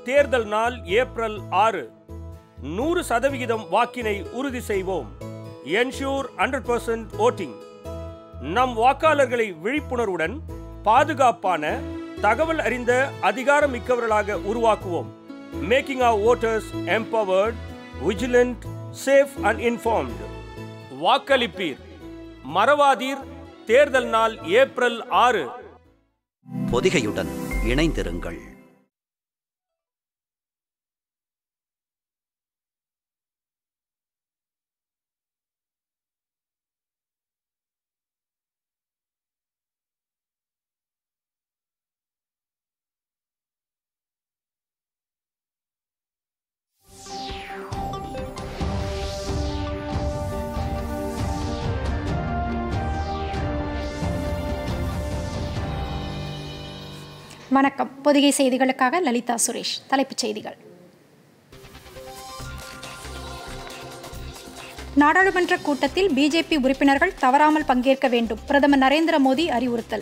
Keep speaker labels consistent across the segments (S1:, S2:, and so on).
S1: தேர்தல் நாள் ஏப்ரல் ஆறு நூறு சதவிகிதம் வாக்கினை உறுதி செய்வோம் என்ஷூர் ஹண்ட்ரட் பர்சன்ட் ஓட்டிங் நம் வாக்காளர்களை விழிப்புணர்வுடன் பாதுகாப்பான தகவல் அறிந்த அதிகாரம் மிக்கவர்களாக உருவாக்குவோம் making our voters empowered vigilant safe and informed வாக்களிப்பீர் மறவாதீர் தேர்தல் நாள் ஏப்ரல் ஆறு
S2: பொதிகையுடன் இணைந்திருங்கள்
S3: வணக்கம் பொதிகை செய்திகளுக்காக லலிதா சுரேஷ் தலைப்புச் செய்திகள் நாடாளுமன்ற கூட்டத்தில் பிஜேபி உறுப்பினர்கள் தவறாமல் பங்கேற்க வேண்டும் பிரதமர் நரேந்திர மோடி அறிவுறுத்தல்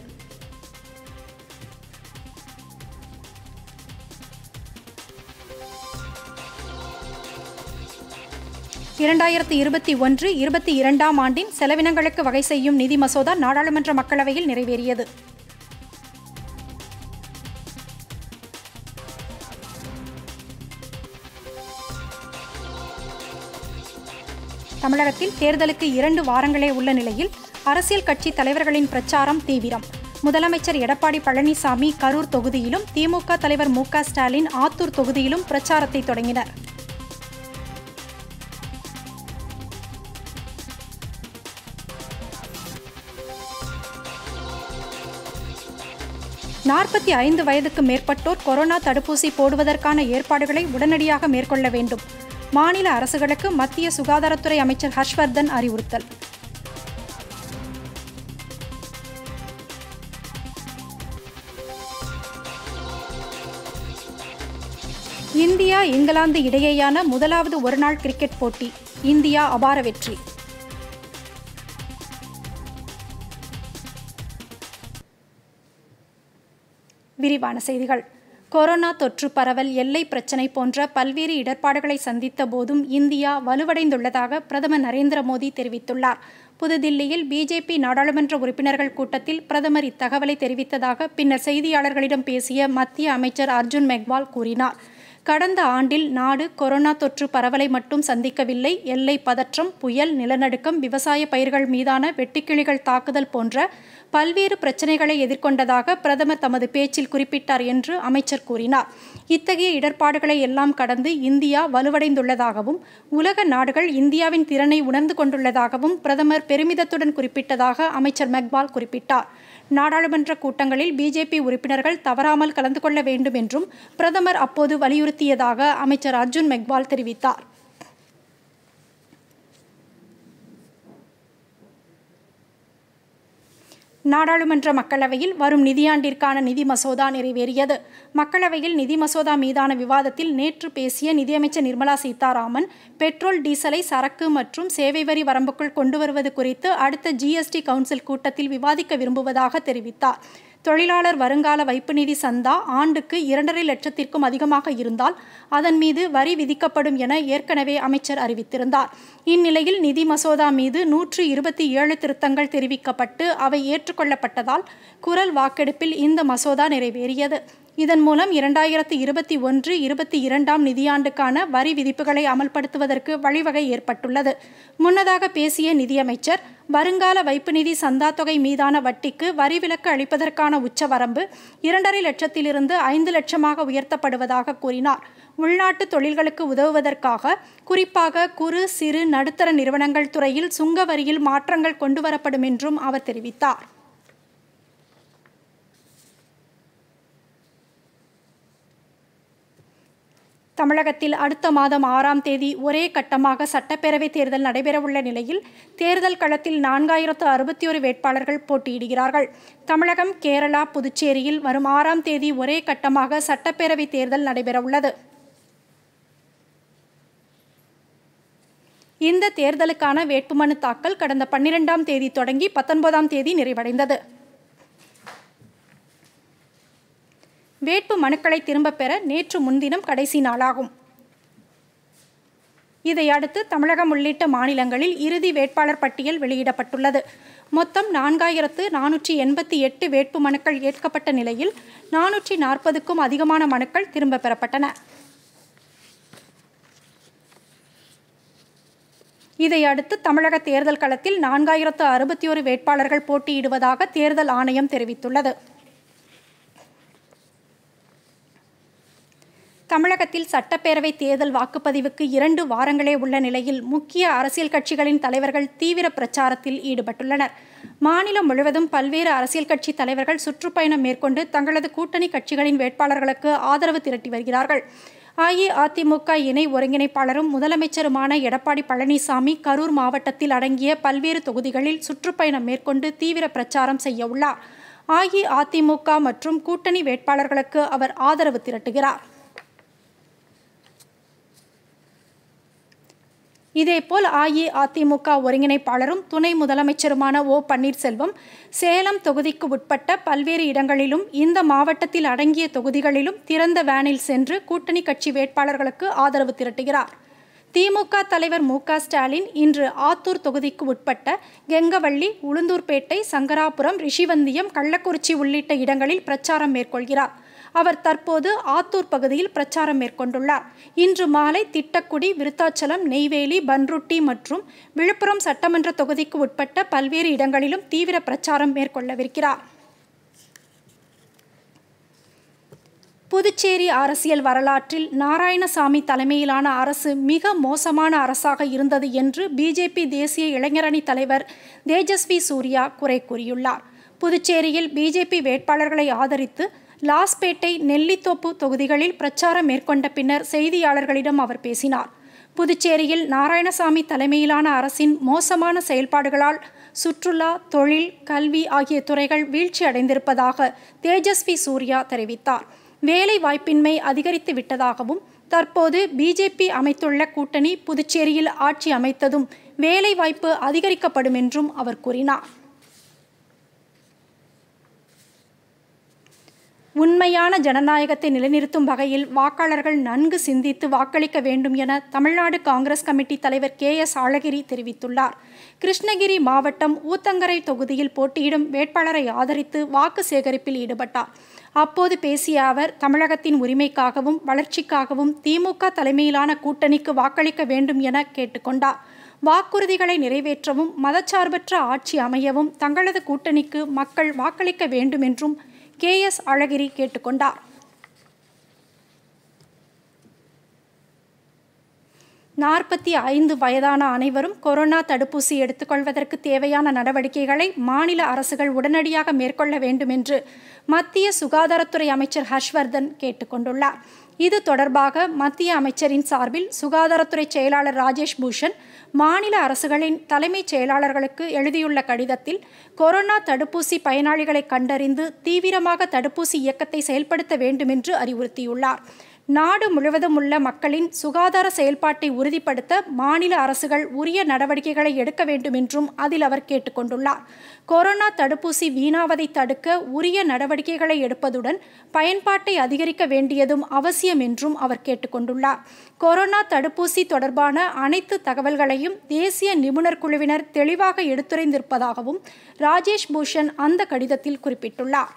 S3: இரண்டாயிரத்தி இருபத்தி ஒன்று இருபத்தி இரண்டாம் ஆண்டின் செலவினங்களுக்கு வகை செய்யும் நிதி மசோதா நாடாளுமன்ற மக்களவையில் நிறைவேறியது தமிழகத்தில் தேர்தலுக்கு இரண்டு வாரங்களே உள்ள நிலையில் அரசியல் கட்சி தலைவர்களின் பிரச்சாரம் தீவிரம் முதலமைச்சர் எடப்பாடி பழனிசாமி கரூர் தொகுதியிலும் திமுக தலைவர் மு க ஸ்டாலின் ஆத்தூர் தொகுதியிலும் பிரச்சாரத்தை தொடங்கினர் நாற்பத்தி ஐந்து வயதுக்கு மேற்பட்டோர் கொரோனா தடுப்பூசி போடுவதற்கான ஏற்பாடுகளை உடனடியாக மேற்கொள்ள வேண்டும் மாநில அரசுகளுக்கு மத்திய சுகாதாரத்துறை அமைச்சர் ஹர்ஷ்வர்தன் அறிவுறுத்தல் இந்தியா இங்கிலாந்து இடையேயான முதலாவது ஒருநாள் கிரிக்கெட் போட்டி இந்தியா அபார வெற்றி விரிவான செய்திகள் கொரோனா தொற்று பரவல் எல்லை பிரச்சினை போன்ற பல்வேறு இடர்பாடுகளை சந்தித்த போதும் இந்தியா வலுவடைந்துள்ளதாக பிரதமர் நரேந்திர மோடி தெரிவித்துள்ளார் புதுதில்லியில் பிஜேபி நாடாளுமன்ற உறுப்பினர்கள் கூட்டத்தில் பிரதமர் இத்தகவலை தெரிவித்ததாக பின்னர் செய்தியாளர்களிடம் பேசிய மத்திய அமைச்சர் அர்ஜுன் மெக்வால் கூறினார் கடந்த ஆண்டில் நாடு கொரோனா தொற்று பரவலை மட்டும் சந்திக்கவில்லை எல்லை பதற்றம் புயல் நிலநடுக்கம் விவசாய பயிர்கள் மீதான வெட்டுக்கிளிகள் தாக்குதல் போன்ற பல்வேறு பிரச்சனைகளை எதிர்கொண்டதாக பிரதமர் தமது பேச்சில் குறிப்பிட்டார் என்று அமைச்சர் கூறினார் இத்தகைய இடர்பாடுகளை எல்லாம் கடந்து இந்தியா வலுவடைந்துள்ளதாகவும் உலக நாடுகள் இந்தியாவின் திறனை உணர்ந்து கொண்டுள்ளதாகவும் பிரதமர் பெருமிதத்துடன் குறிப்பிட்டதாக அமைச்சர் மெக்வால் குறிப்பிட்டார் நாடாளுமன்ற கூட்டங்களில் பிஜேபி உறுப்பினர்கள் தவறாமல் கலந்து கொள்ள வேண்டும் என்றும் பிரதமர் அப்போது வலியுறுத்தியதாக அமைச்சர் அர்ஜுன் மெக்வால் தெரிவித்தார் நாடாளுமன்ற மக்களவையில் வரும் நிதியாண்டிற்கான நிதி மசோதா நிறைவேறியது மக்களவையில் நிதி மசோதா மீதான விவாதத்தில் நேற்று பேசிய நிதியமைச்சர் நிர்மலா சீதாராமன் பெட்ரோல் டீசலை சரக்கு மற்றும் சேவை வரி வரம்புக்குள் கொண்டு வருவது குறித்து அடுத்த ஜிஎஸ்டி கவுன்சில் கூட்டத்தில் விவாதிக்க விரும்புவதாக தெரிவித்தார் தொழிலாளர் வருங்கால வைப்பு நிதி சந்தா ஆண்டுக்கு இரண்டரை லட்சத்திற்கும் அதிகமாக இருந்தால் அதன் மீது வரி விதிக்கப்படும் என ஏற்கனவே அமைச்சர் அறிவித்திருந்தார் இந்நிலையில் நிதி மசோதா மீது நூற்று இருபத்தி ஏழு திருத்தங்கள் தெரிவிக்கப்பட்டு அவை ஏற்றுக்கொள்ளப்பட்டதால் குரல் வாக்கெடுப்பில் இந்த மசோதா நிறைவேறியது இதன் மூலம் இரண்டாயிரத்து இருபத்தி ஒன்று இருபத்தி இரண்டாம் நிதியாண்டுக்கான வரி விதிப்புகளை அமல்படுத்துவதற்கு வழிவகை ஏற்பட்டுள்ளது முன்னதாக பேசிய நிதியமைச்சர் வருங்கால வைப்பு நிதி சந்தா தொகை மீதான வட்டிக்கு வரி விலக்கு அளிப்பதற்கான உச்சவரம்பு இரண்டரை லட்சத்திலிருந்து ஐந்து லட்சமாக உயர்த்தப்படுவதாக கூறினார் உள்நாட்டு தொழில்களுக்கு உதவுவதற்காக குறிப்பாக குறு சிறு நடுத்தர நிறுவனங்கள் துறையில் சுங்க வரியில் மாற்றங்கள் கொண்டுவரப்படும் என்றும் அவர் தெரிவித்தார் தமிழகத்தில் அடுத்த மாதம் ஆறாம் தேதி ஒரே கட்டமாக சட்டப்பேரவைத் தேர்தல் நடைபெறவுள்ள நிலையில் தேர்தல் களத்தில் நான்காயிரத்து அறுபத்தி ஒரு வேட்பாளர்கள் போட்டியிடுகிறார்கள் தமிழகம் கேரளா புதுச்சேரியில் வரும் ஆறாம் தேதி ஒரே கட்டமாக சட்டப்பேரவைத் தேர்தல் நடைபெறவுள்ளது இந்த தேர்தலுக்கான வேட்புமனு தாக்கல் கடந்த பன்னிரெண்டாம் தேதி தொடங்கி பத்தொன்பதாம் தேதி நிறைவடைந்தது வேட்பு மனுக்களை திரும்பப் பெற நேற்று முன்தினம் கடைசி நாளாகும் இதையடுத்து தமிழகம் உள்ளிட்ட மாநிலங்களில் இறுதி வேட்பாளர் பட்டியல் வெளியிடப்பட்டுள்ளது மொத்தம் நான்காயிரத்து நானூற்றி எண்பத்தி எட்டு வேட்பு மனுக்கள் ஏற்கப்பட்ட நிலையில் நானூற்றி நாற்பதுக்கும் அதிகமான மனுக்கள் திரும்ப பெறப்பட்டன இதையடுத்து தமிழக தேர்தல் களத்தில் நான்காயிரத்து அறுபத்தி ஒரு வேட்பாளர்கள் போட்டியிடுவதாக தேர்தல் ஆணையம் தெரிவித்துள்ளது தமிழகத்தில் சட்டப்பேரவை தேர்தல் வாக்குப்பதிவுக்கு இரண்டு வாரங்களே உள்ள நிலையில் முக்கிய அரசியல் கட்சிகளின் தலைவர்கள் தீவிர பிரச்சாரத்தில் ஈடுபட்டுள்ளனர் மாநிலம் முழுவதும் பல்வேறு அரசியல் கட்சி தலைவர்கள் சுற்றுப்பயணம் மேற்கொண்டு தங்களது கூட்டணி கட்சிகளின் வேட்பாளர்களுக்கு ஆதரவு திரட்டி வருகிறார்கள் அஇஅதிமுக இணை ஒருங்கிணைப்பாளரும் முதலமைச்சருமான எடப்பாடி பழனிசாமி கரூர் மாவட்டத்தில் அடங்கிய பல்வேறு தொகுதிகளில் சுற்றுப்பயணம் மேற்கொண்டு தீவிர பிரச்சாரம் செய்ய உள்ளார் அஇஅதிமுக மற்றும் கூட்டணி வேட்பாளர்களுக்கு அவர் ஆதரவு திரட்டுகிறார் இதேபோல் அஇஅதிமுக ஒருங்கிணைப்பாளரும் துணை முதலமைச்சருமான ஓ பன்னீர்செல்வம் சேலம் தொகுதிக்கு உட்பட்ட பல்வேறு இடங்களிலும் இந்த மாவட்டத்தில் அடங்கிய தொகுதிகளிலும் திறந்த வேனில் சென்று கூட்டணி கட்சி வேட்பாளர்களுக்கு ஆதரவு திரட்டுகிறார் திமுக தலைவர் மு க ஸ்டாலின் இன்று ஆத்தூர் தொகுதிக்கு உட்பட்ட கெங்கவள்ளி உளுந்தூர்பேட்டை சங்கராபுரம் ரிஷிவந்தியம் கள்ளக்குறிச்சி உள்ளிட்ட இடங்களில் பிரச்சாரம் மேற்கொள்கிறார் அவர் தற்போது ஆத்தூர் பகுதியில் பிரச்சாரம் மேற்கொண்டுள்ளார் இன்று மாலை திட்டக்குடி விருத்தாச்சலம் நெய்வேலி பன்ருட்டி மற்றும் விழுப்புரம் சட்டமன்ற தொகுதிக்கு உட்பட்ட பல்வேறு இடங்களிலும் தீவிர பிரச்சாரம் மேற்கொள்ளவிருக்கிறார் புதுச்சேரி அரசியல் வரலாற்றில் நாராயணசாமி தலைமையிலான அரசு மிக மோசமான அரசாக இருந்தது என்று பிஜேபி தேசிய இளைஞரணி தலைவர் தேஜஸ்வி சூர்யா குறை கூறியுள்ளார் புதுச்சேரியில் பிஜேபி வேட்பாளர்களை ஆதரித்து லாஸ்பேட்டை நெல்லித்தோப்பு தொகுதிகளில் பிரச்சாரம் மேற்கொண்ட பின்னர் செய்தியாளர்களிடம் அவர் பேசினார் புதுச்சேரியில் நாராயணசாமி தலைமையிலான அரசின் மோசமான செயல்பாடுகளால் சுற்றுலா தொழில் கல்வி ஆகிய துறைகள் வீழ்ச்சி அடைந்திருப்பதாக தேஜஸ்வி சூர்யா தெரிவித்தார் வேலை வாய்ப்பின்மை அதிகரித்து விட்டதாகவும் தற்போது பிஜேபி அமைத்துள்ள கூட்டணி புதுச்சேரியில் ஆட்சி அமைத்ததும் வேலை வாய்ப்பு அதிகரிக்கப்படும் என்றும் அவர் கூறினார் உண்மையான ஜனநாயகத்தை நிலைநிறுத்தும் வகையில் வாக்காளர்கள் நன்கு சிந்தித்து வாக்களிக்க வேண்டும் என தமிழ்நாடு காங்கிரஸ் கமிட்டி தலைவர் கே எஸ் அழகிரி தெரிவித்துள்ளார் கிருஷ்ணகிரி மாவட்டம் ஊத்தங்கரை தொகுதியில் போட்டியிடும் வேட்பாளரை ஆதரித்து வாக்கு சேகரிப்பில் ஈடுபட்டார் அப்போது பேசிய அவர் தமிழகத்தின் உரிமைக்காகவும் வளர்ச்சிக்காகவும் திமுக தலைமையிலான கூட்டணிக்கு வாக்களிக்க வேண்டும் என கேட்டுக்கொண்டார் வாக்குறுதிகளை நிறைவேற்றவும் மதச்சார்பற்ற ஆட்சி அமையவும் தங்களது கூட்டணிக்கு மக்கள் வாக்களிக்க வேண்டும் என்றும் கே எஸ் அழகிரி கேட்டுக்கொண்டார் நாற்பத்தி ஐந்து வயதான அனைவரும் கொரோனா தடுப்பூசி எடுத்துக்கொள்வதற்கு தேவையான நடவடிக்கைகளை மாநில அரசுகள் உடனடியாக மேற்கொள்ள வேண்டும் என்று மத்திய சுகாதாரத்துறை அமைச்சர் ஹர்ஷ்வர்தன் கேட்டுக்கொண்டுள்ளார் இது தொடர்பாக மத்திய அமைச்சரின் சார்பில் சுகாதாரத்துறை செயலாளர் ராஜேஷ் பூஷன் மாநில அரசுகளின் தலைமைச் செயலாளர்களுக்கு எழுதியுள்ள கடிதத்தில் கொரோனா தடுப்பூசி பயனாளிகளை கண்டறிந்து தீவிரமாக தடுப்பூசி இயக்கத்தை செயல்படுத்த வேண்டும் என்று அறிவுறுத்தியுள்ளார் நாடு முழுவதும் உள்ள மக்களின் சுகாதார செயல்பாட்டை உறுதிப்படுத்த மாநில அரசுகள் உரிய நடவடிக்கைகளை எடுக்க வேண்டும் என்றும் அதில் அவர் கேட்டுக்கொண்டுள்ளார் கொரோனா தடுப்பூசி வீணாவதை தடுக்க உரிய நடவடிக்கைகளை எடுப்பதுடன் பயன்பாட்டை அதிகரிக்க வேண்டியதும் அவசியம் என்றும் அவர் கேட்டுக்கொண்டுள்ளார் கொரோனா தடுப்பூசி தொடர்பான அனைத்து தகவல்களையும் தேசிய நிபுணர் குழுவினர் தெளிவாக எடுத்துரைந்திருப்பதாகவும் ராஜேஷ் பூஷன் அந்த கடிதத்தில் குறிப்பிட்டுள்ளார்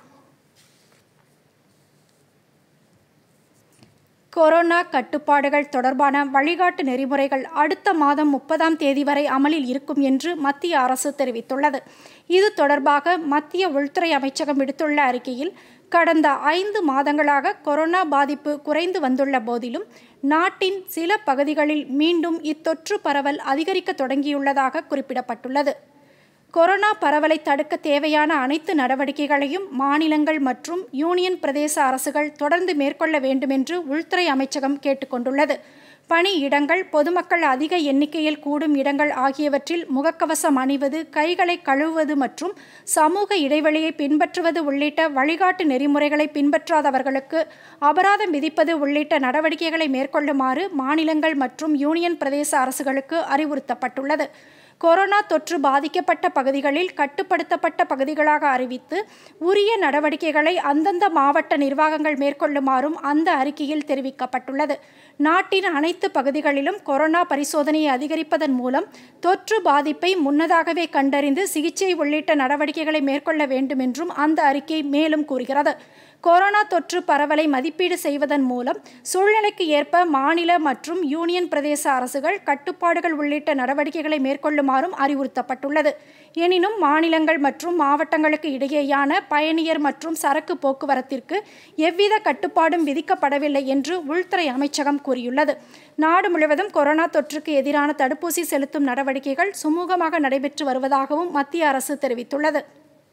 S3: கொரோனா கட்டுப்பாடுகள் தொடர்பான வழிகாட்டு நெறிமுறைகள் அடுத்த மாதம் முப்பதாம் தேதி வரை அமலில் இருக்கும் என்று மத்திய அரசு தெரிவித்துள்ளது இது தொடர்பாக மத்திய உள்துறை அமைச்சகம் விடுத்துள்ள அறிக்கையில் கடந்த ஐந்து மாதங்களாக கொரோனா பாதிப்பு குறைந்து வந்துள்ள போதிலும் நாட்டின் சில பகுதிகளில் மீண்டும் இத்தொற்று பரவல் அதிகரிக்க தொடங்கியுள்ளதாக குறிப்பிடப்பட்டுள்ளது கொரோனா பரவலை தடுக்க தேவையான அனைத்து நடவடிக்கைகளையும் மாநிலங்கள் மற்றும் யூனியன் பிரதேச அரசுகள் தொடர்ந்து மேற்கொள்ள வேண்டும் என்று உள்துறை அமைச்சகம் கேட்டுக்கொண்டுள்ளது பணி இடங்கள் பொதுமக்கள் அதிக எண்ணிக்கையில் கூடும் இடங்கள் ஆகியவற்றில் முகக்கவசம் அணிவது கைகளை கழுவுவது மற்றும் சமூக இடைவெளியை பின்பற்றுவது உள்ளிட்ட வழிகாட்டு நெறிமுறைகளை பின்பற்றாதவர்களுக்கு அபராதம் விதிப்பது உள்ளிட்ட நடவடிக்கைகளை மேற்கொள்ளுமாறு மாநிலங்கள் மற்றும் யூனியன் பிரதேச அரசுகளுக்கு அறிவுறுத்தப்பட்டுள்ளது கொரோனா தொற்று பாதிக்கப்பட்ட பகுதிகளில் கட்டுப்படுத்தப்பட்ட பகுதிகளாக அறிவித்து உரிய நடவடிக்கைகளை அந்தந்த மாவட்ட நிர்வாகங்கள் மேற்கொள்ளுமாறும் அந்த அறிக்கையில் தெரிவிக்கப்பட்டுள்ளது நாட்டின் அனைத்து பகுதிகளிலும் கொரோனா பரிசோதனையை அதிகரிப்பதன் மூலம் தொற்று பாதிப்பை முன்னதாகவே கண்டறிந்து சிகிச்சை உள்ளிட்ட நடவடிக்கைகளை மேற்கொள்ள வேண்டும் என்றும் அந்த அறிக்கை மேலும் கூறுகிறது கொரோனா தொற்று பரவலை மதிப்பீடு செய்வதன் மூலம் சூழ்நிலைக்கு ஏற்ப மாநில மற்றும் யூனியன் பிரதேச அரசுகள் கட்டுப்பாடுகள் உள்ளிட்ட நடவடிக்கைகளை மேற்கொள்ளுமாறும் அறிவுறுத்தப்பட்டுள்ளது எனினும் மாநிலங்கள் மற்றும் மாவட்டங்களுக்கு இடையேயான பயணியர் மற்றும் சரக்கு போக்குவரத்திற்கு எவ்வித கட்டுப்பாடும் விதிக்கப்படவில்லை என்று உள்துறை அமைச்சகம் கூறியுள்ளது நாடு முழுவதும் கொரோனா தொற்றுக்கு எதிரான தடுப்பூசி செலுத்தும் நடவடிக்கைகள் சுமூகமாக நடைபெற்று வருவதாகவும் மத்திய அரசு தெரிவித்துள்ளது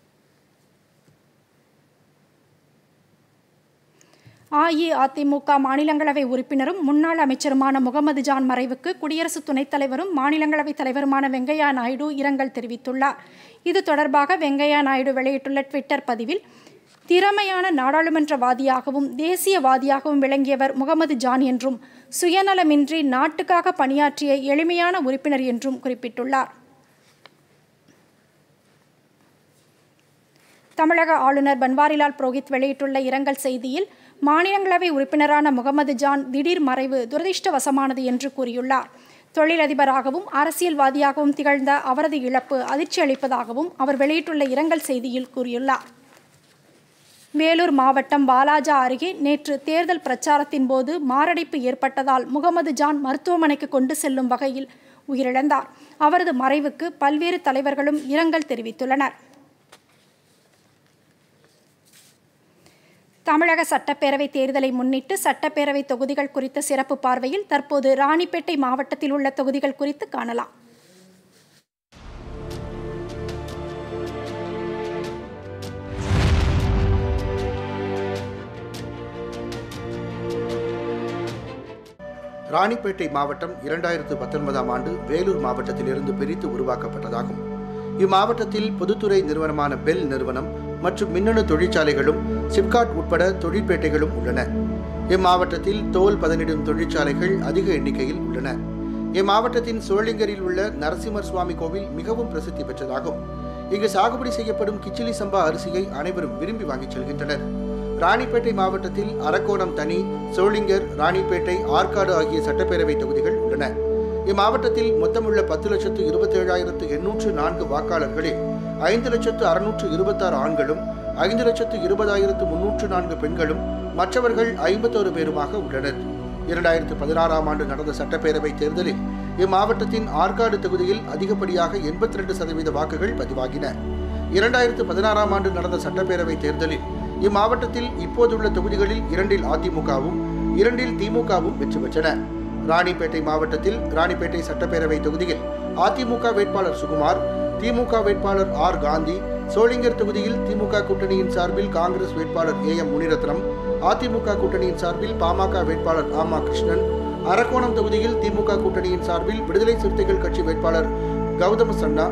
S3: அஇஅதிமுக மாநிலங்களவை உறுப்பினரும் முன்னாள் அமைச்சருமான முகமது ஜான் மறைவுக்கு குடியரசு துணைத் தலைவரும் மாநிலங்களவை தலைவருமான வெங்கையா நாயுடு இரங்கல் தெரிவித்துள்ளார் இது தொடர்பாக வெங்கையா நாயுடு வெளியிட்டுள்ள ட்விட்டர் பதிவில் திறமையான நாடாளுமன்றவாதியாகவும் தேசியவாதியாகவும் விளங்கியவர் முகமது ஜான் என்றும் சுயநலமின்றி நாட்டுக்காக பணியாற்றிய எளிமையான உறுப்பினர் என்றும் குறிப்பிட்டுள்ளார் தமிழக ஆளுநர் பன்வாரிலால் புரோஹித் வெளியிட்டுள்ள இரங்கல் செய்தியில் மாநிலங்களவை உறுப்பினரான முகமது ஜான் திடீர் மறைவு துரதிர்ஷ்டவசமானது என்று கூறியுள்ளார் தொழிலதிபராகவும் அரசியல்வாதியாகவும் திகழ்ந்த அவரது இழப்பு அதிர்ச்சி அளிப்பதாகவும் அவர் வெளியிட்டுள்ள இரங்கல் செய்தியில் கூறியுள்ளார் வேலூர் மாவட்டம் வாலாஜா அருகே நேற்று தேர்தல் பிரச்சாரத்தின் போது மாரடைப்பு ஏற்பட்டதால் முகமது ஜான் மருத்துவமனைக்கு கொண்டு செல்லும் வகையில் உயிரிழந்தார் அவரது மறைவுக்கு பல்வேறு தலைவர்களும் இரங்கல் தெரிவித்துள்ளனர் தமிழக சட்டப்பேரவை தேர்தலை முன்னிட்டு சட்டப்பேரவை தொகுதிகள் குறித்த சிறப்பு பார்வையில் தற்போது ராணிப்பேட்டை மாவட்டத்தில் உள்ள தொகுதிகள் குறித்து காணலாம்
S4: ராணிப்பேட்டை மாவட்டம் இரண்டாயிரத்து பத்தொன்பதாம் ஆண்டு வேலூர் மாவட்டத்திலிருந்து பிரித்து உருவாக்கப்பட்டதாகும் இம்மாவட்டத்தில் பொதுத்துறை நிறுவனமான பெல் நிறுவனம் மற்றும் மின்னணு தொழிற்சாலைகளும் சிப்காட் உட்பட தொழிற்பேட்டைகளும் உள்ளன இம்மாவட்டத்தில் தோல் பதனிடும் தொழிற்சாலைகள் அதிக எண்ணிக்கையில் உள்ளன இம்மாவட்டத்தின் சோளிங்கரில் உள்ள நரசிம்மர் சுவாமி கோவில் மிகவும் பிரசித்தி பெற்றதாகும் இங்கு சாகுபடி செய்யப்படும் கிச்சிலி சம்பா அரிசியை அனைவரும் விரும்பி வாங்கிச் செல்கின்றனர் ராணிப்பேட்டை மாவட்டத்தில் அரக்கோணம் தனி சோளிங்கர் ராணிப்பேட்டை ஆற்காடு ஆகிய சட்டப்பேரவை தொகுதிகள் உள்ளன இம்மாவட்டத்தில் மொத்தமுள்ள பத்து லட்சத்து இருபத்தேழாயிரத்து எண்ணூற்று நான்கு வாக்காளர்களில் ஐந்து லட்சத்து அறுநூற்று இருபத்தாறு ஆண்களும் ஐந்து லட்சத்து இருபதாயிரத்து முன்னூற்று நான்கு பெண்களும் மற்றவர்கள் ஐம்பத்தோரு பேருமாக உள்ளனர் இரண்டாயிரத்து பதினாறாம் ஆண்டு நடந்த சட்டப்பேரவை தேர்தலில் இம்மாவட்டத்தின் ஆற்காடு தொகுதியில் அதிகப்படியாக எண்பத்தி ரெண்டு சதவீத வாக்குகள் பதிவாகின இரண்டாயிரத்து பதினாறாம் ஆண்டு நடந்த சட்டப்பேரவை தேர்தலில் இம்மாவட்டத்தில் இப்போதுள்ள தொகுதிகளில் இரண்டில் அதிமுகவும் இரண்டில் திமுகவும் வெற்றி பெற்றன ராணிப்பேட்டை மாவட்டத்தில் ராணிப்பேட்டை சட்டப்பேரவை தொகுதியில் அதிமுக வேட்பாளர் சுகுமார் திமுக வேட்பாளர் ஆர் காந்தி சோளிங்கர் தொகுதியில் திமுக கூட்டணியின் சார்பில் காங்கிரஸ் வேட்பாளர் ஏ எம் முனிரத்னம் அதிமுக கூட்டணியின் சார்பில் பாமக வேட்பாளர் ஆமா கிருஷ்ணன் அரக்கோணம் தொகுதியில் திமுக கூட்டணியின் சார்பில் விடுதலை சிறுத்தைகள் கட்சி வேட்பாளர் கௌதம சன்னா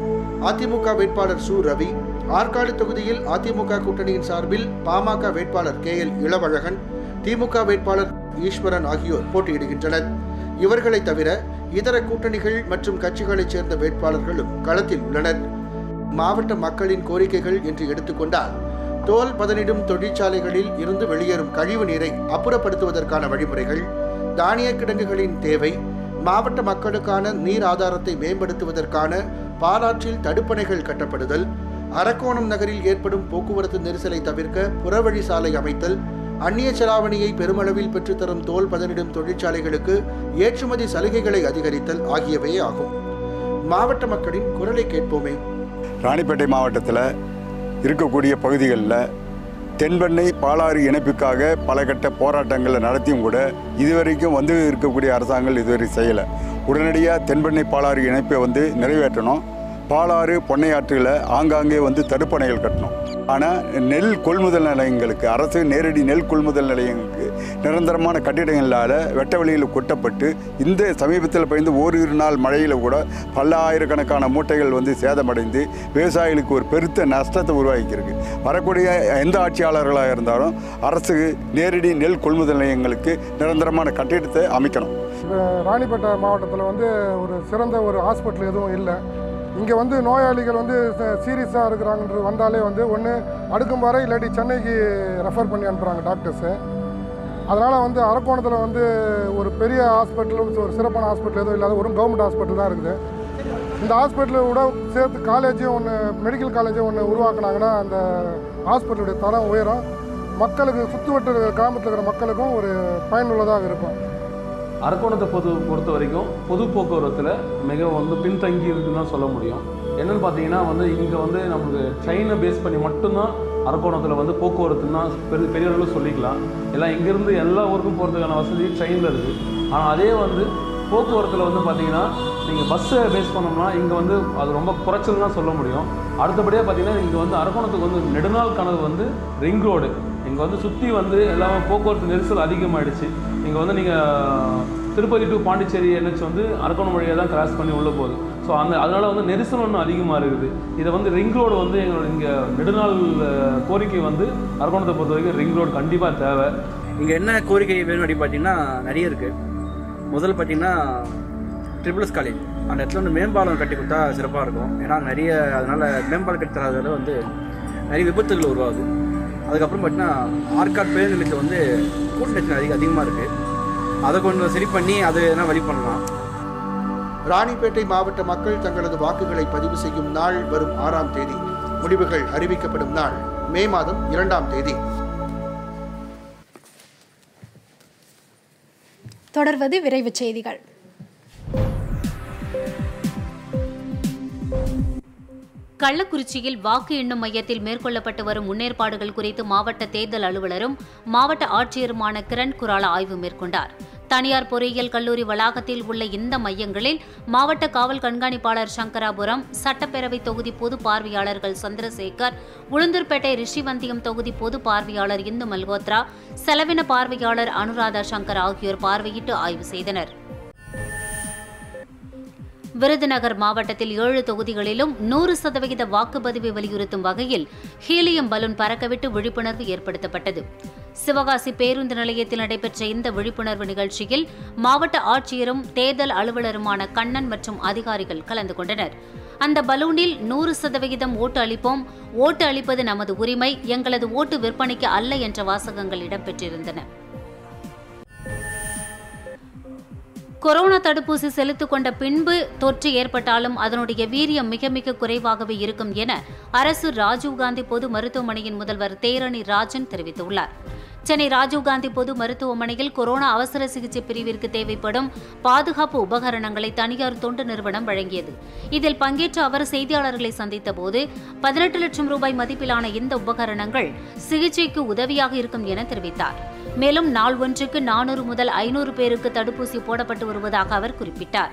S4: அதிமுக வேட்பாளர் சு ரவி ஆற்காடு தொகுதியில் அதிமுக கூட்டணியின் சார்பில் பாமக வேட்பாளர் கே எல் இளவழகன் திமுக வேட்பாளர் ஈஸ்வரன் ஆகியோர் போட்டியிடுகின்றனர் இவர்களை தவிர இதர கூட்டணிகள் மற்றும் கட்சிகளைச் சேர்ந்த வேட்பாளர்களும் களத்தில் உள்ளனர் மாவட்ட மக்களின் கோரிக்கைகள் என்று எடுத்துக்கொண்டால் தோல் பதனிடும் தொழிற்சாலைகளில் இருந்து வெளியேறும் கழிவு நீரை அப்புறப்படுத்துவதற்கான வழிமுறைகள் தானிய கிடங்குகளின் தேவை மாவட்ட மக்களுக்கான நீர் ஆதாரத்தை மேம்படுத்துவதற்கான பாலாற்றில் தடுப்பணைகள் கட்டப்படுதல் அரக்கோணம் நகரில் ஏற்படும் போக்குவரத்து நெரிசலை தவிர்க்க புறவழி சாலை அமைத்தல் அந்நிய செலாவணியை பெருமளவில் பெற்றுத்தரும் தோல் பதனிடும் தொழிற்சாலைகளுக்கு ஏற்றுமதி சலுகைகளை அதிகரித்தல் ஆகியவையே ஆகும் மாவட்ட மக்களின் குரலை கேட்போமே
S5: ராணிப்பேட்டை மாவட்டத்தில் இருக்கக்கூடிய பகுதிகளில் தென்பெண்ணை பாலாறு இணைப்புக்காக பல கட்ட போராட்டங்களை நடத்தியும் கூட இதுவரைக்கும் வந்து இருக்கக்கூடிய அரசாங்கங்கள் இதுவரை செய்யலை உடனடியாக தென்பெண்ணை பாலாறு இணைப்பை வந்து நிறைவேற்றணும் பாலாறு பொன்னையாற்றில் ஆங்காங்கே வந்து தடுப்பணைகள் கட்டணும் ஆனால் நெல் கொள்முதல் நிலையங்களுக்கு அரசு நேரடி நெல் கொள்முதல் நிலையங்களுக்கு நிரந்தரமான கட்டிடங்களால் வெட்ட வெளியில் கொட்டப்பட்டு இந்த சமீபத்தில் பெய்ந்த ஓரிரு நாள் மழையில் கூட பல்லாயிரக்கணக்கான மூட்டைகள் வந்து சேதமடைந்து விவசாயிகளுக்கு ஒரு பெருத்த நஷ்டத்தை உருவாக்கியிருக்கு வரக்கூடிய எந்த ஆட்சியாளர்களாக இருந்தாலும் அரசு நேரடி நெல் கொள்முதல் நிலையங்களுக்கு நிரந்தரமான கட்டிடத்தை அமைக்கணும்
S6: இப்போ ராணிப்பேட்டை மாவட்டத்தில் வந்து ஒரு சிறந்த ஒரு ஹாஸ்பிட்டல் எதுவும் இல்லை இங்கே வந்து நோயாளிகள் வந்து சீரியஸாக இருக்கிறாங்கன்றது வந்தாலே வந்து ஒன்று அடுக்கும்பாறை இல்லாட்டி சென்னைக்கு ரெஃபர் பண்ணி அனுப்புகிறாங்க டாக்டர்ஸு அதனால் வந்து அரக்கோணத்தில் வந்து ஒரு பெரிய ஹாஸ்பிட்டலும் ஒரு சிறப்பான ஹாஸ்பிட்டல் எதுவும் இல்லாத ஒரு கவர்மெண்ட் ஹாஸ்பிட்டல் தான் இருக்குது இந்த ஹாஸ்பிட்டலோட கூட சேர்த்து காலேஜும் ஒன்று மெடிக்கல் காலேஜும் ஒன்று உருவாக்குனாங்கன்னா அந்த ஹாஸ்பிட்டலுடைய தரம் உயரும் மக்களுக்கு சுற்றுவட்ட இருக்கிற கிராமத்தில் இருக்கிற மக்களுக்கும் ஒரு பயனுள்ளதாக இருக்கும்
S7: அரக்கோணத்தை பொது பொறுத்த வரைக்கும் பொது போக்குவரத்தில் மிக வந்து பின்தங்கி இருக்குன்னு தான் சொல்ல முடியும் என்னன்னு பார்த்தீங்கன்னா வந்து இங்கே வந்து நமக்கு ட்ரெயினை பேஸ் பண்ணி மட்டும்தான் அரக்கோணத்தில் வந்து போக்குவரத்துன்னா பெரிய பெரிய அளவில் சொல்லிக்கலாம் எல்லாம் இங்கேருந்து எல்லா ஊருக்கும் போகிறதுக்கான வசதி ட்ரெயினில் இருக்குது ஆனால் அதே வந்து போக்குவரத்தில் வந்து பார்த்தீங்கன்னா நீங்கள் பஸ்ஸை பேஸ் பண்ணோம்னா இங்கே வந்து அது ரொம்ப குறைச்சல் தான் சொல்ல முடியும் அடுத்தபடியாக பார்த்தீங்கன்னா இங்கே வந்து அரக்கோணத்துக்கு வந்து நெடுநாள் கனவு வந்து ரிங் ரோடு இங்கே வந்து சுற்றி வந்து எல்லாமே போக்குவரத்து நெரிசல் அதிகமாகிடுச்சு இங்கே வந்து நீங்கள் திருப்பதி டு பாண்டிச்சேரி என்ஹெச் வந்து அரக்கோணம் வழியாக தான் கிராஸ் பண்ணி உள்ளே போகுது ஸோ அந்த அதனால் வந்து நெரிசல் ஒன்றும் அதிகமாக இருக்குது இதை வந்து ரிங் ரோடு வந்து எங்களோட இங்கே நெடுநாள் அஹ், கோரிக்கை வந்து அரக்கோணத்தை பொறுத்த வரைக்கும் ரிங் ரோடு கண்டிப்பாக தேவை
S8: இங்கே என்ன கோரிக்கை வேணும் அப்படின்னு பார்த்தீங்கன்னா நிறைய இருக்குது முதல்ல பார்த்தீங்கன்னா ட்ரிபிள்ஸ் காலேஜ் அந்த இடத்துல வந்து மேம்பாலம் கட்டி கொடுத்தா சிறப்பாக இருக்கும் ஏன்னா நிறைய அதனால் மேம்பாலம் கட்டி தராதால வந்து நிறைய விபத்துகள் உருவாகுது அதுக்கப்புறம் பார்த்தீங்கன்னா ஆற்காடு பேருந்து நிலையத்தை வந்து கூட்ட நெரிசல் அதிக அதிகமாக இருக்குது அதை கொஞ்சம் சரி பண்ணி அது எதனா வழி பண்ணலாம்
S4: ராணிப்பேட்டை மாவட்ட மக்கள் தங்களது வாக்குகளை பதிவு செய்யும் நாள் வரும் ஆறாம் தேதி முடிவுகள் அறிவிக்கப்படும் நாள் மே மாதம் இரண்டாம் தேதி
S3: தொடர்வது விரைவுச் செய்திகள்
S9: கள்ளக்குறிச்சியில் வாக்கு எண்ணும் மையத்தில் மேற்கொள்ளப்பட்டு வரும் முன்னேற்பாடுகள் குறித்து மாவட்ட தேர்தல் அலுவலரும் மாவட்ட ஆட்சியருமான கிரண் குராலா ஆய்வு மேற்கொண்டார் தனியார் பொறியியல் கல்லூரி வளாகத்தில் உள்ள இந்த மையங்களில் மாவட்ட காவல் கண்காணிப்பாளர் சங்கராபுரம் சட்டப்பேரவை தொகுதி பொது பார்வையாளர்கள் சந்திரசேகர் உளுந்தூர்பேட்டை ரிஷிவந்தியம் தொகுதி பொது பார்வையாளர் இந்து மல்கோத்ரா செலவின பார்வையாளர் அனுராதா சங்கர் ஆகியோர் பார்வையிட்டு ஆய்வு செய்தனர் விருதுநகர் மாவட்டத்தில் ஏழு தொகுதிகளிலும் நூறு சதவிகித வாக்குப்பதிவை வலியுறுத்தும் வகையில் ஹீலியம் பலூன் பறக்கவிட்டு விழிப்புணர்வு ஏற்படுத்தப்பட்டது சிவகாசி பேருந்து நிலையத்தில் நடைபெற்ற இந்த விழிப்புணர்வு நிகழ்ச்சியில் மாவட்ட ஆட்சியரும் தேர்தல் அலுவலருமான கண்ணன் மற்றும் அதிகாரிகள் கலந்து கொண்டனர் அந்த பலூனில் நூறு சதவிகிதம் ஓட்டு அளிப்போம் ஓட்டு அளிப்பது நமது உரிமை எங்களது ஓட்டு விற்பனைக்கு அல்ல என்ற வாசகங்கள் இடம்பெற்றிருந்தன கொரோனா தடுப்பூசி செலுத்திக் கொண்ட பின்பு தொற்று ஏற்பட்டாலும் அதனுடைய வீரியம் மிக மிக குறைவாகவே இருக்கும் என அரசு ராஜீவ்காந்தி பொது மருத்துவமனையின் முதல்வர் தேரணி ராஜன் தெரிவித்துள்ளார் சென்னை ராஜீவ்காந்தி பொது மருத்துவமனையில் கொரோனா அவசர சிகிச்சை பிரிவிற்கு தேவைப்படும் பாதுகாப்பு உபகரணங்களை தனியார் தொண்டு நிறுவனம் வழங்கியது இதில் பங்கேற்ற அவர் செய்தியாளர்களை சந்தித்த போது பதினெட்டு லட்சம் ரூபாய் மதிப்பிலான இந்த உபகரணங்கள் சிகிச்சைக்கு உதவியாக இருக்கும் என தெரிவித்தார் மேலும் நாள் ஒன்றுக்கு நானூறு முதல் ஐநூறு பேருக்கு தடுப்பூசி போடப்பட்டு வருவதாக அவர் குறிப்பிட்டார்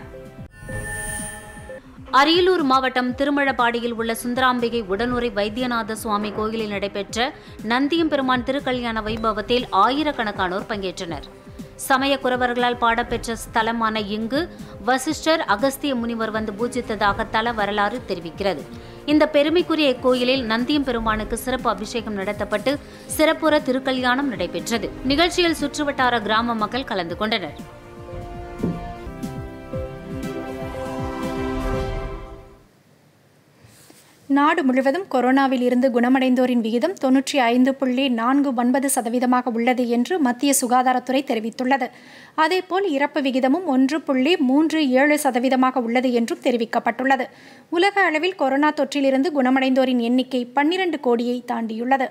S9: அரியலூர் மாவட்டம் திருமழபாடியில் உள்ள சுந்தராம்பிகை உடனுறை வைத்தியநாத சுவாமி கோயிலில் நடைபெற்ற நந்தியம்பெருமான் திருக்கல்யாண வைபவத்தில் ஆயிரக்கணக்கானோர் பங்கேற்றனர் சமய குறவர்களால் பாடப்பெற்ற ஸ்தலமான இங்கு வசிஷ்டர் அகஸ்திய முனிவர் வந்து பூஜித்ததாக தல வரலாறு தெரிவிக்கிறது இந்த பெருமைக்குரிய இக்கோயிலில் நந்தியம் பெருமானுக்கு சிறப்பு அபிஷேகம் நடத்தப்பட்டு சிறப்புற திருக்கல்யாணம் நடைபெற்றது நிகழ்ச்சியில் சுற்றுவட்டார கிராம மக்கள் கலந்து கொண்டனர்
S3: நாடு முழுவதும் கொரோனாவில் இருந்து குணமடைந்தோரின் விகிதம் தொன்னூற்றி ஐந்து புள்ளி நான்கு ஒன்பது சதவீதமாக உள்ளது என்று மத்திய சுகாதாரத்துறை தெரிவித்துள்ளது அதேபோல் இறப்பு விகிதமும் ஒன்று புள்ளி மூன்று ஏழு சதவீதமாக உள்ளது என்றும் தெரிவிக்கப்பட்டுள்ளது உலக அளவில் கொரோனா தொற்றிலிருந்து குணமடைந்தோரின் எண்ணிக்கை பன்னிரண்டு கோடியை தாண்டியுள்ளது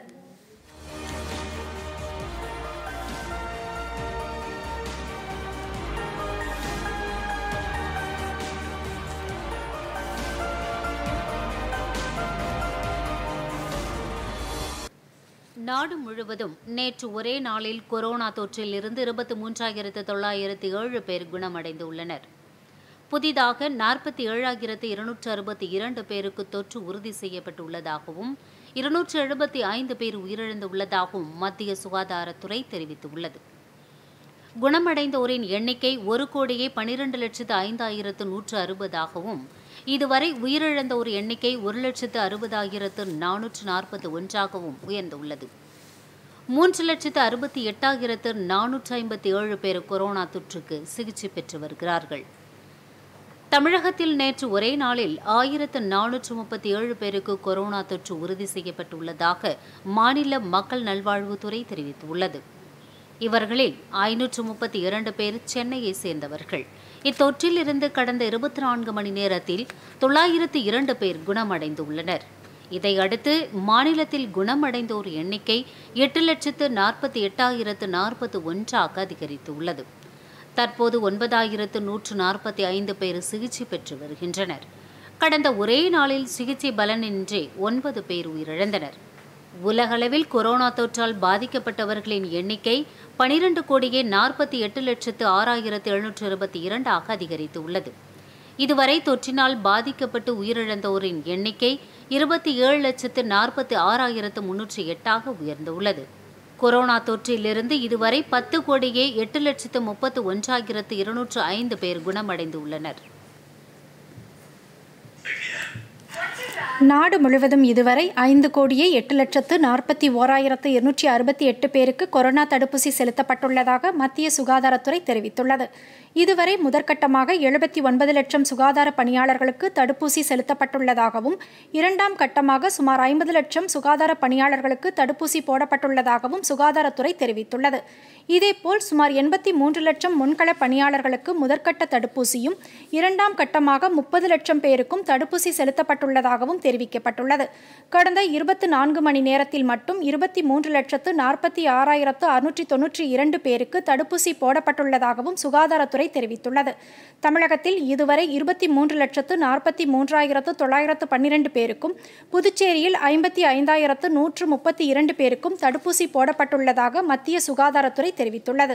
S9: நாடு முழுவதும் நேற்று ஒரே நாளில் கொரோனா தொற்றில் இருந்து இருபத்தி மூன்றாயிரத்து தொள்ளாயிரத்து ஏழு பேர் குணமடைந்து உள்ளனர் புதிதாக நாற்பத்தி ஏழாயிரத்து இருநூற்று அறுபத்தி இரண்டு பேருக்கு தொற்று உறுதி செய்யப்பட்டுள்ளதாகவும் இருநூற்று எழுபத்தி ஐந்து பேர் உயிரிழந்துள்ளதாகவும் மத்திய சுகாதாரத்துறை தெரிவித்துள்ளது குணமடைந்தோரின் எண்ணிக்கை ஒரு கோடியே பனிரெண்டு லட்சத்து ஐந்தாயிரத்து நூற்று அறுபதாகவும் இதுவரை உயிரிழந்தோர் எண்ணிக்கை ஒரு லட்சத்து அறுபதாயிரத்து நானூற்று நாற்பத்தி ஒன்றாகவும் உயர்ந்துள்ளது மூன்று லட்சத்து அறுபத்தி எட்டாயிரத்து நானூற்று ஐம்பத்தி ஏழு பேர் கொரோனா தொற்றுக்கு சிகிச்சை பெற்று வருகிறார்கள் தமிழகத்தில் நேற்று ஒரே நாளில் ஆயிரத்து நானூற்று முப்பத்தி ஏழு பேருக்கு கொரோனா தொற்று உறுதி செய்யப்பட்டுள்ளதாக மாநில மக்கள் நல்வாழ்வுத்துறை தெரிவித்துள்ளது இவர்களில் ஐநூற்று முப்பத்தி இரண்டு பேர் சென்னையை சேர்ந்தவர்கள் இத்தொற்றிலிருந்து கடந்த இருபத்தி நான்கு மணி நேரத்தில் தொள்ளாயிரத்து இரண்டு பேர் குணமடைந்துள்ளனர் இதையடுத்து மாநிலத்தில் குணமடைந்தோர் எண்ணிக்கை எட்டு லட்சத்து நாற்பத்தி எட்டாயிரத்து நாற்பத்தி ஒன்றாக அதிகரித்துள்ளது தற்போது ஒன்பதாயிரத்து நூற்று நாற்பத்தி ஐந்து பேர் சிகிச்சை பெற்று வருகின்றனர் கடந்த ஒரே நாளில் சிகிச்சை பலனின்றி ஒன்பது பேர் உயிரிழந்தனர் உலகளவில் கொரோனா தொற்றால் பாதிக்கப்பட்டவர்களின் எண்ணிக்கை பனிரெண்டு கோடியே நாற்பத்தி எட்டு லட்சத்து ஆறாயிரத்து எழுநூற்று இருபத்தி இரண்டாக அதிகரித்துள்ளது இதுவரை தொற்றினால் பாதிக்கப்பட்டு உயிரிழந்தோரின் எண்ணிக்கை இருபத்தி ஏழு லட்சத்து நாற்பத்தி ஆறாயிரத்து முன்னூற்றி எட்டாக உயர்ந்துள்ளது கொரோனா தொற்றிலிருந்து இதுவரை பத்து கோடியே எட்டு லட்சத்து முப்பத்து ஒன்றாயிரத்து இருநூற்று ஐந்து பேர் குணமடைந்துள்ளனர்
S3: நாடு முழுவதும் இதுவரை ஐந்து கோடியே எட்டு லட்சத்து நாற்பத்தி ஓராயிரத்து இருநூற்றி அறுபத்தி எட்டு பேருக்கு கொரோனா தடுப்பூசி செலுத்தப்பட்டுள்ளதாக மத்திய சுகாதாரத்துறை தெரிவித்துள்ளது இதுவரை முதற்கட்டமாக எழுபத்தி ஒன்பது லட்சம் சுகாதார பணியாளர்களுக்கு தடுப்பூசி செலுத்தப்பட்டுள்ளதாகவும் இரண்டாம் கட்டமாக சுமார் ஐம்பது லட்சம் சுகாதார பணியாளர்களுக்கு தடுப்பூசி போடப்பட்டுள்ளதாகவும் சுகாதாரத்துறை தெரிவித்துள்ளது இதேபோல் சுமார் எண்பத்தி மூன்று லட்சம் முன்கள பணியாளர்களுக்கு முதற்கட்ட தடுப்பூசியும் இரண்டாம் கட்டமாக முப்பது லட்சம் பேருக்கும் தடுப்பூசி செலுத்தப்பட்டுள்ளதாகவும் தெரிவிக்கப்பட்டுள்ளது கடந்த இருபத்தி நான்கு மணி நேரத்தில் மட்டும் இருபத்தி மூன்று லட்சத்து நாற்பத்தி ஆறாயிரத்து அறுநூற்றி தொன்னூற்றி இரண்டு பேருக்கு தடுப்பூசி போடப்பட்டுள்ளதாகவும் சுகாதாரத்துறை தெரிவித்துள்ளது தமிழகத்தில் இதுவரை இருபத்தி மூன்று லட்சத்து நாற்பத்தி மூன்றாயிரத்து தொள்ளாயிரத்து பன்னிரண்டு பேருக்கும் புதுச்சேரியில் ஐம்பத்தி ஐந்தாயிரத்து நூற்று முப்பத்தி இரண்டு பேருக்கும் தடுப்பூசி போடப்பட்டுள்ளதாக மத்திய சுகாதாரத்துறை தெரிவித்துள்ளது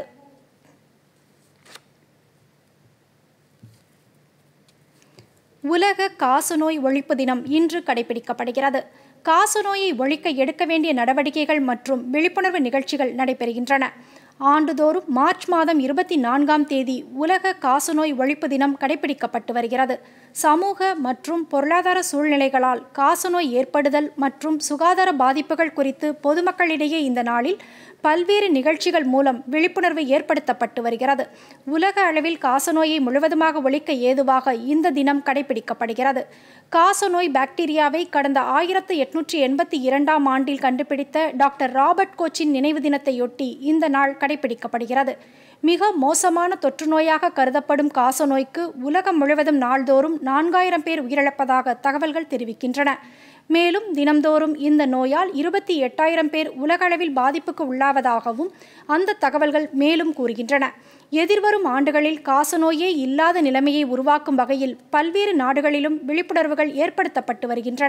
S3: உலக காசநோய் ஒழிப்பு தினம் இன்று கடைபிடிக்கப்படுகிறது காசநோயை ஒழிக்க எடுக்க வேண்டிய நடவடிக்கைகள் மற்றும் விழிப்புணர்வு நிகழ்ச்சிகள் நடைபெறுகின்றன ஆண்டுதோறும் மார்ச் மாதம் இருபத்தி நான்காம் தேதி உலக காசநோய் ஒழிப்பு தினம் கடைபிடிக்கப்பட்டு வருகிறது சமூக மற்றும் பொருளாதார சூழ்நிலைகளால் காசநோய் ஏற்படுதல் மற்றும் சுகாதார பாதிப்புகள் குறித்து பொதுமக்களிடையே இந்த நாளில் பல்வேறு நிகழ்ச்சிகள் மூலம் விழிப்புணர்வு ஏற்படுத்தப்பட்டு வருகிறது உலக அளவில் காசநோயை முழுவதுமாக ஒழிக்க ஏதுவாக இந்த தினம் கடைபிடிக்கப்படுகிறது காசநோய் பாக்டீரியாவை கடந்த ஆயிரத்து எட்நூற்றி எண்பத்தி இரண்டாம் ஆண்டில் கண்டுபிடித்த டாக்டர் ராபர்ட் கோச்சின் நினைவு தினத்தையொட்டி இந்த நாள் கடைபிடிக்கப்படுகிறது மிக மோசமான தொற்று நோயாக கருதப்படும் காசநோய்க்கு உலகம் முழுவதும் நாள்தோறும் நான்காயிரம் பேர் உயிரிழப்பதாக தகவல்கள் தெரிவிக்கின்றன மேலும் தினம்தோறும் இந்த நோயால் இருபத்தி எட்டாயிரம் பேர் உலகளவில் பாதிப்புக்கு உள்ளாவதாகவும் அந்த தகவல்கள் மேலும் கூறுகின்றன எதிர்வரும் ஆண்டுகளில் காசநோயே இல்லாத நிலைமையை உருவாக்கும் வகையில் பல்வேறு நாடுகளிலும் விழிப்புணர்வுகள் ஏற்படுத்தப்பட்டு வருகின்றன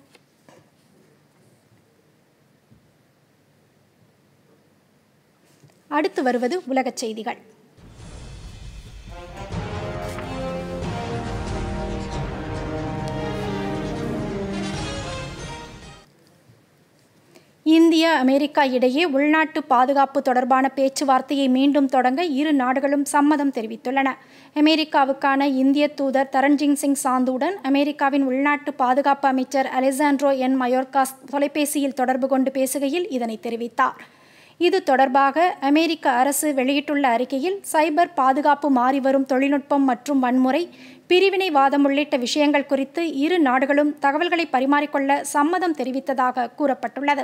S3: அடுத்து வருவது உலகச் செய்திகள் இந்தியா அமெரிக்கா இடையே உள்நாட்டு பாதுகாப்பு தொடர்பான பேச்சுவார்த்தையை மீண்டும் தொடங்க இரு நாடுகளும் சம்மதம் தெரிவித்துள்ளன அமெரிக்காவுக்கான இந்திய தூதர் தரண்ஜிங் சிங் சாந்துடன் அமெரிக்காவின் உள்நாட்டு பாதுகாப்பு அமைச்சர் அலெசாண்ட்ரோ என் மயோர்காஸ் தொலைபேசியில் தொடர்பு கொண்டு பேசுகையில் இதனை தெரிவித்தார் இது தொடர்பாக அமெரிக்க அரசு வெளியிட்டுள்ள அறிக்கையில் சைபர் பாதுகாப்பு மாறிவரும் தொழில்நுட்பம் மற்றும் வன்முறை பிரிவினைவாதம் உள்ளிட்ட விஷயங்கள் குறித்து இரு நாடுகளும் தகவல்களை பரிமாறிக்கொள்ள சம்மதம் தெரிவித்ததாக கூறப்பட்டுள்ளது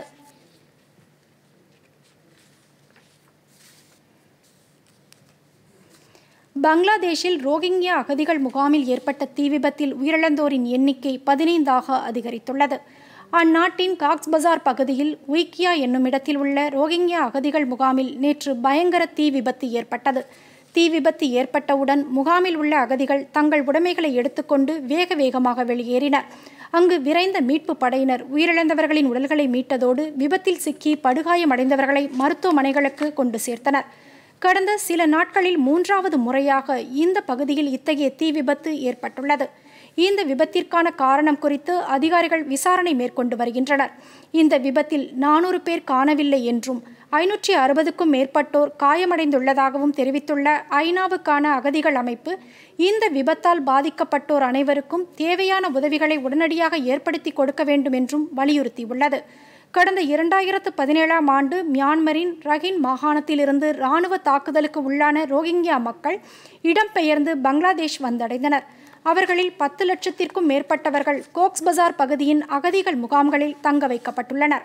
S3: பங்களாதேஷில் ரோஹிங்யா அகதிகள் முகாமில் ஏற்பட்ட தீ விபத்தில் உயிரிழந்தோரின் எண்ணிக்கை பதினைந்தாக அதிகரித்துள்ளது அந்நாட்டின் காக்ஸ் பஜார் பகுதியில் உய்கியா என்னும் இடத்தில் உள்ள ரோஹிங்யா அகதிகள் முகாமில் நேற்று பயங்கர தீ விபத்து ஏற்பட்டது தீ விபத்து ஏற்பட்டவுடன் முகாமில் உள்ள அகதிகள் தங்கள் உடைமைகளை எடுத்துக்கொண்டு வேக வேகமாக வெளியேறினர் அங்கு விரைந்த மீட்பு படையினர் உயிரிழந்தவர்களின் உடல்களை மீட்டதோடு விபத்தில் சிக்கி படுகாயமடைந்தவர்களை மருத்துவமனைகளுக்கு கொண்டு சேர்த்தனர் கடந்த சில நாட்களில் மூன்றாவது முறையாக இந்த பகுதியில் இத்தகைய தீ விபத்து ஏற்பட்டுள்ளது இந்த விபத்திற்கான காரணம் குறித்து அதிகாரிகள் விசாரணை மேற்கொண்டு வருகின்றனர் இந்த விபத்தில் நானூறு பேர் காணவில்லை என்றும் ஐநூற்றி அறுபதுக்கும் மேற்பட்டோர் காயமடைந்துள்ளதாகவும் தெரிவித்துள்ள ஐநாவுக்கான அகதிகள் அமைப்பு இந்த விபத்தால் பாதிக்கப்பட்டோர் அனைவருக்கும் தேவையான உதவிகளை உடனடியாக ஏற்படுத்தி கொடுக்க வேண்டும் என்றும் வலியுறுத்தியுள்ளது கடந்த இரண்டாயிரத்து பதினேழாம் ஆண்டு மியான்மரின் ரஹின் மாகாணத்திலிருந்து இராணுவ தாக்குதலுக்கு உள்ளான ரோஹிங்கியா மக்கள் இடம்பெயர்ந்து பங்களாதேஷ் வந்தடைந்தனர் அவர்களில் பத்து லட்சத்திற்கும் மேற்பட்டவர்கள் கோக்ஸ் பஜார் பகுதியின் அகதிகள் முகாம்களில் தங்க வைக்கப்பட்டுள்ளனர்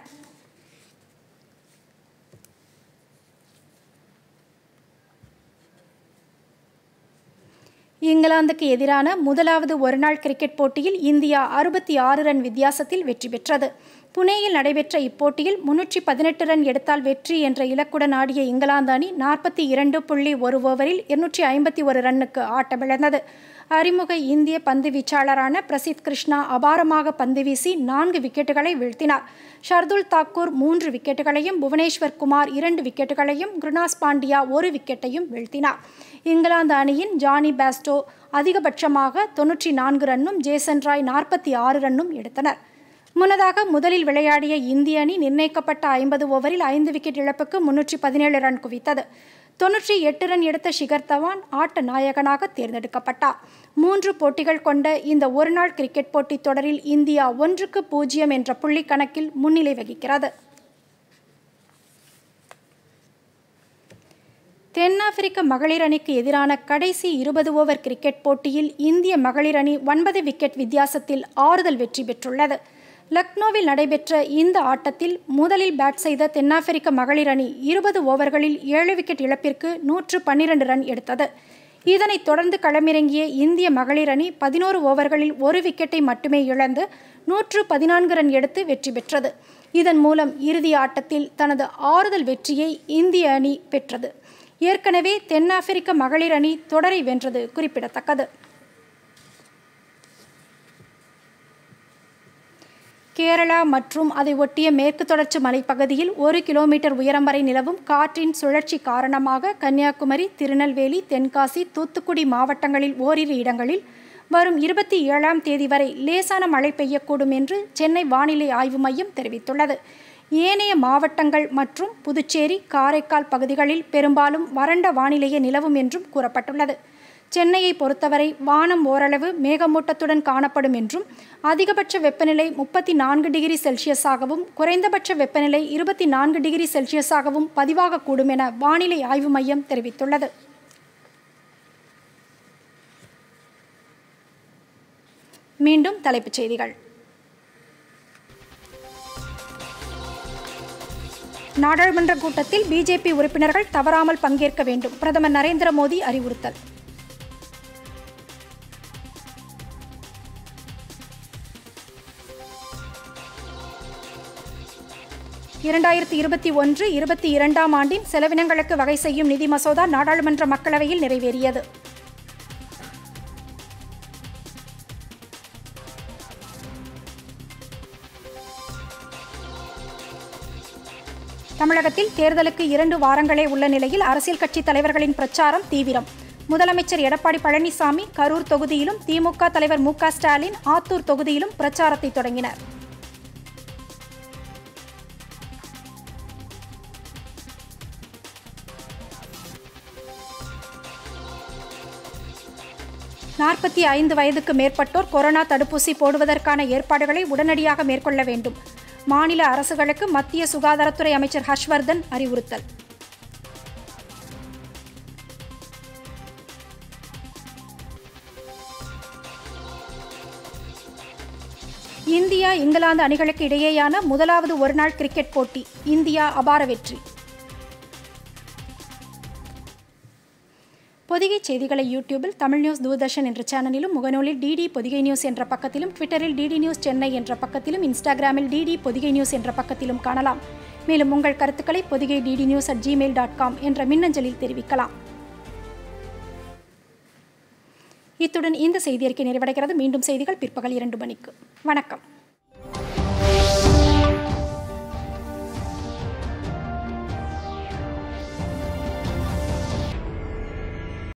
S3: இங்கிலாந்துக்கு எதிரான முதலாவது ஒருநாள் கிரிக்கெட் போட்டியில் இந்தியா அறுபத்தி ஆறு ரன் வித்தியாசத்தில் வெற்றி பெற்றது புனேயில் நடைபெற்ற இப்போட்டியில் முன்னூற்றி பதினெட்டு ரன் எடுத்தால் வெற்றி என்ற இலக்குடன் ஆடிய இங்கிலாந்து அணி நாற்பத்தி இரண்டு புள்ளி ஒரு ஓவரில் இருநூற்றி ஐம்பத்தி ஒரு ரன்னுக்கு ஆட்டமிழந்தது அறிமுக இந்திய பந்து வீச்சாளரான பிரசித் கிருஷ்ணா அபாரமாக பந்து வீசி நான்கு விக்கெட்டுகளை வீழ்த்தினார் ஷர்துல் தாக்கூர் மூன்று விக்கெட்டுகளையும் புவனேஸ்வர் குமார் இரண்டு விக்கெட்டுகளையும் குருனாஸ் பாண்டியா ஒரு விக்கெட்டையும் வீழ்த்தினார் இங்கிலாந்து அணியின் ஜானி பாஸ்டோ அதிகபட்சமாக தொன்னூற்றி நான்கு ரன்னும் ஜேசன் ராய் நாற்பத்தி ஆறு ரன்னும் எடுத்தனர் முன்னதாக முதலில் விளையாடிய இந்திய அணி நிர்ணயிக்கப்பட்ட ஐம்பது ஓவரில் ஐந்து விக்கெட் இழப்புக்கு முன்னூற்றி பதினேழு ரன் குவித்தது தொன்னூற்றி எட்டு ரன் எடுத்த ஷிகர் தவான் ஆட்ட நாயகனாக தேர்ந்தெடுக்கப்பட்டார் மூன்று போட்டிகள் கொண்ட இந்த ஒருநாள் கிரிக்கெட் போட்டித் தொடரில் இந்தியா ஒன்றுக்கு பூஜ்ஜியம் என்ற புள்ளி கணக்கில் முன்னிலை வகிக்கிறது தென்னாப்பிரிக்க மகளிர் அணிக்கு எதிரான கடைசி இருபது ஓவர் கிரிக்கெட் போட்டியில் இந்திய மகளிர் அணி ஒன்பது விக்கெட் வித்தியாசத்தில் ஆறுதல் வெற்றி பெற்றுள்ளது லக்னோவில் நடைபெற்ற இந்த ஆட்டத்தில் முதலில் பேட் செய்த தென்னாப்பிரிக்க மகளிர் அணி இருபது ஓவர்களில் ஏழு விக்கெட் இழப்பிற்கு நூற்று பன்னிரண்டு ரன் எடுத்தது இதனைத் தொடர்ந்து களமிறங்கிய இந்திய மகளிர் அணி பதினோரு ஓவர்களில் ஒரு விக்கெட்டை மட்டுமே இழந்து நூற்று பதினான்கு ரன் எடுத்து வெற்றி பெற்றது இதன் மூலம் இறுதி ஆட்டத்தில் தனது ஆறுதல் வெற்றியை இந்திய அணி பெற்றது ஏற்கனவே தென்னாப்பிரிக்க மகளிர் அணி தொடரை வென்றது குறிப்பிடத்தக்கது கேரளா மற்றும் அதை ஒட்டிய மேற்கு தொடர்ச்சி மலைப்பகுதியில் ஒரு கிலோமீட்டர் உயரம் வரை நிலவும் காற்றின் சுழற்சி காரணமாக கன்னியாகுமரி திருநெல்வேலி தென்காசி தூத்துக்குடி மாவட்டங்களில் ஓரிரு இடங்களில் வரும் இருபத்தி ஏழாம் தேதி வரை லேசான மழை பெய்யக்கூடும் என்று சென்னை வானிலை ஆய்வு மையம் தெரிவித்துள்ளது ஏனைய மாவட்டங்கள் மற்றும் புதுச்சேரி காரைக்கால் பகுதிகளில் பெரும்பாலும் வறண்ட வானிலையே நிலவும் என்றும் கூறப்பட்டுள்ளது சென்னையை பொறுத்தவரை வானம் ஓரளவு மேகமூட்டத்துடன் காணப்படும் என்றும் அதிகபட்ச வெப்பநிலை முப்பத்தி நான்கு டிகிரி செல்சியஸாகவும் குறைந்தபட்ச வெப்பநிலை இருபத்தி நான்கு டிகிரி செல்சியஸாகவும் பதிவாகக்கூடும் என வானிலை ஆய்வு மையம் தெரிவித்துள்ளது மீண்டும் தலைப்புச் செய்திகள் நாடாளுமன்ற கூட்டத்தில் பிஜேபி உறுப்பினர்கள் தவறாமல் பங்கேற்க வேண்டும் பிரதமர் நரேந்திர மோடி அறிவுறுத்தல் இரண்டாயிரத்தி இருபத்தி ஒன்று இருபத்தி இரண்டாம் ஆண்டின் செலவினங்களுக்கு வகை செய்யும் நிதி மசோதா நாடாளுமன்ற மக்களவையில் நிறைவேறியது தமிழகத்தில் தேர்தலுக்கு இரண்டு வாரங்களே உள்ள நிலையில் அரசியல் கட்சி தலைவர்களின் பிரச்சாரம் தீவிரம் முதலமைச்சர் எடப்பாடி பழனிசாமி கரூர் தொகுதியிலும் திமுக தலைவர் மு ஸ்டாலின் ஆத்தூர் தொகுதியிலும் பிரச்சாரத்தை தொடங்கினர் நாற்பத்தி ஐந்து வயதுக்கு மேற்பட்டோர் கொரோனா தடுப்பூசி போடுவதற்கான ஏற்பாடுகளை உடனடியாக மேற்கொள்ள வேண்டும் மாநில அரசுகளுக்கு மத்திய சுகாதாரத்துறை அமைச்சர் ஹர்ஷ்வர்தன் அறிவுறுத்தல் இந்தியா இங்கிலாந்து அணிகளுக்கு இடையேயான முதலாவது ஒருநாள் கிரிக்கெட் போட்டி இந்தியா அபார வெற்றி பொதிகை செய்திகளை யூடியூபில் தமிழ் நியூஸ் தூர்தர்ஷன் என்ற சேனலிலும் முகநூலில் டிடி பொதிகை நியூஸ் என்ற பக்கத்திலும் ட்விட்டரில் டிடி நியூஸ் சென்னை என்ற பக்கத்திலும் இன்ஸ்டாகிராமில் டிடி பொதிகை நியூஸ் என்ற பக்கத்திலும் காணலாம் மேலும் உங்கள் கருத்துக்களை Podhigai DD news at Gmail dot com என்ற மின்னஞ்சலில் தெரிவிக்கலாம் இத்துடன் இந்த செய்தி அறிக்கை நிறைவடைகிறது மீண்டும் செய்திகள் பிற்பகல் இரண்டு மணிக்கு வணக்கம்